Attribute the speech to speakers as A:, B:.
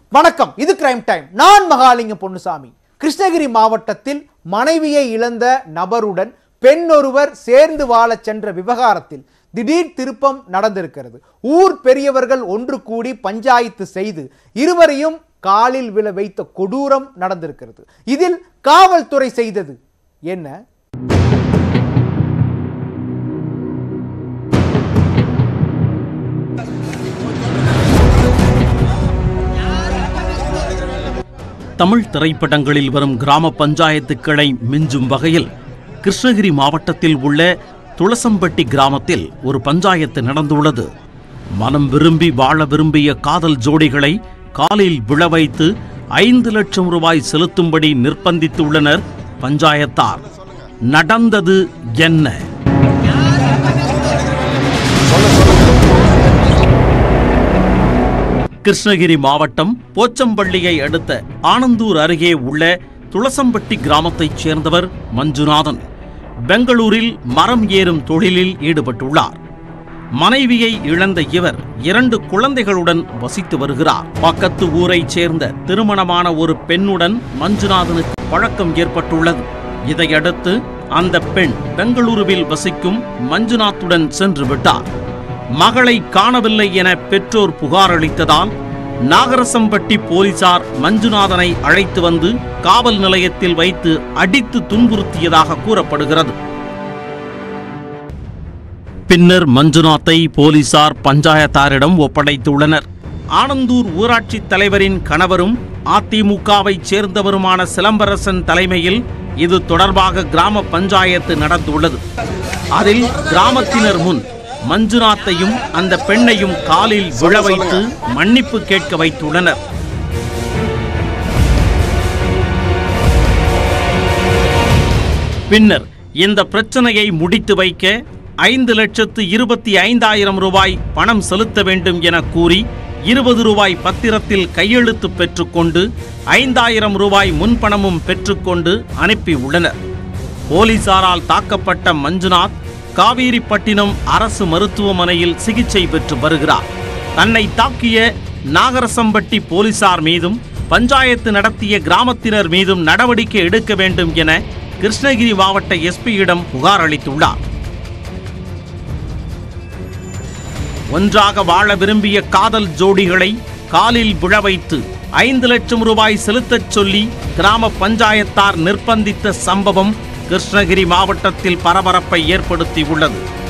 A: வணக்கம் இது crime time நான் மகாலிங்கம் பொன்னுசாமி கிருஷ்ணகிரி மாவட்டத்தில் மனைவியை இழந்த நபருடன் பெண் ஒருவர் சேர்ந்து வாழச் சென்ற விவகாரத்தில் திடீர் திருப்பம் நடந்திருக்கிறது ஊர் பெரியவர்கள் ஒன்று கூடி பஞ்சாயத்து செய்து இருவரையும் காலில் விழ வைத்த கொடூரம் நடந்திருக்கிறது இதில் காவல்துறை செய்தது என்ன
B: தமிழ் திரைப்படங்களில் வரும் கிராம பஞ்சாயத்துக்களை மிஞ்சும் வகையில் கிருஷ்ணகிரி மாவட்டத்தில் உள்ள துளசம்பட்டி கிராமத்தில் ஒரு பஞ்சாயத்து நடந்துள்ளது மனம் விரும்பி வாழ விரும்பிய காதல் ஜோடிகளை காலில் விழ வைத்து ஐந்து லட்சம் ரூபாய் செலுத்தும்படி நிர்பந்தித்துள்ளனர் பஞ்சாயத்தார் நடந்தது என்ன கிருஷ்ணகிரி மாவட்டம் போச்சம்பள்ளியை அடுத்த ஆனந்தூர் அருகே உள்ள துளசம்பட்டி கிராமத்தைச் சேர்ந்தவர் மஞ்சுநாதன் பெங்களூரில் மரம் ஏறும் தொழிலில் ஈடுபட்டுள்ளார் மனைவியை இழந்த இவர் இரண்டு குழந்தைகளுடன் வசித்து வருகிறார் பக்கத்து ஊரைச் சேர்ந்த திருமணமான ஒரு பெண்ணுடன் மஞ்சுநாதனுக்கு பழக்கம் ஏற்பட்டுள்ளது இதையடுத்து அந்த பெண் பெங்களூருவில் வசிக்கும் மஞ்சுநாத்துடன் சென்று விட்டார் மகளை காணவில்லை என பெற்றோர் புகார் அளித்ததால் நாகரசம்பட்டி போலீசார் மஞ்சுநாதனை அழைத்து வந்து காவல் நிலையத்தில் வைத்து அடித்து துன்புறுத்தியதாக கூறப்படுகிறது பின்னர் மஞ்சுநாத்தை போலீசார் பஞ்சாயத்தாரிடம் ஒப்படைத்துள்ளனர் ஆனந்தூர் ஊராட்சி தலைவரின் கணவரும் அதிமுகவைச் சேர்ந்தவருமான சிலம்பரசன் தலைமையில் இது தொடர்பாக கிராம பஞ்சாயத்து நடந்துள்ளது அதில் கிராமத்தினர் முன் மஞ்சுநாத்தையும் அந்த பெண்ணையும் காலில் விழ வைத்து மன்னிப்பு கேட்க வைத்துள்ளனர் பின்னர் இந்த பிரச்சனையை முடித்து வைக்க ஐந்து லட்சத்து இருபத்தி ஐந்தாயிரம் ரூபாய் பணம் செலுத்த வேண்டும் என கூறி இருபது ரூபாய் பத்திரத்தில் கையெழுத்து பெற்றுக்கொண்டு ஐந்தாயிரம் ரூபாய் முன்பணமும் பெற்றுக்கொண்டு அனுப்பியுள்ளனர் போலீசாரால் தாக்கப்பட்ட மஞ்சுநாத் காவேரிப்பட்டினம் அரசு மருத்துவமனையில் சிகிச்சை பெற்று வருகிறார் தன்னை தாக்கிய நாகரசம்பட்டி போலீசார் மீதும் பஞ்சாயத்து நடத்திய கிராமத்தினர் மீதும் நடவடிக்கை எடுக்க வேண்டும் என கிருஷ்ணகிரி மாவட்ட எஸ்பியிடம் புகார் அளித்துள்ளார் ஒன்றாக வாழ விரும்பிய காதல் ஜோடிகளை காலில் விழ வைத்து ஐந்து லட்சம் ரூபாய் செலுத்தச் சொல்லி கிராம பஞ்சாயத்தார் நிர்பந்தித்த சம்பவம் கிருஷ்ணகிரி மாவட்டத்தில் பரபரப்பை ஏற்படுத்தியுள்ளது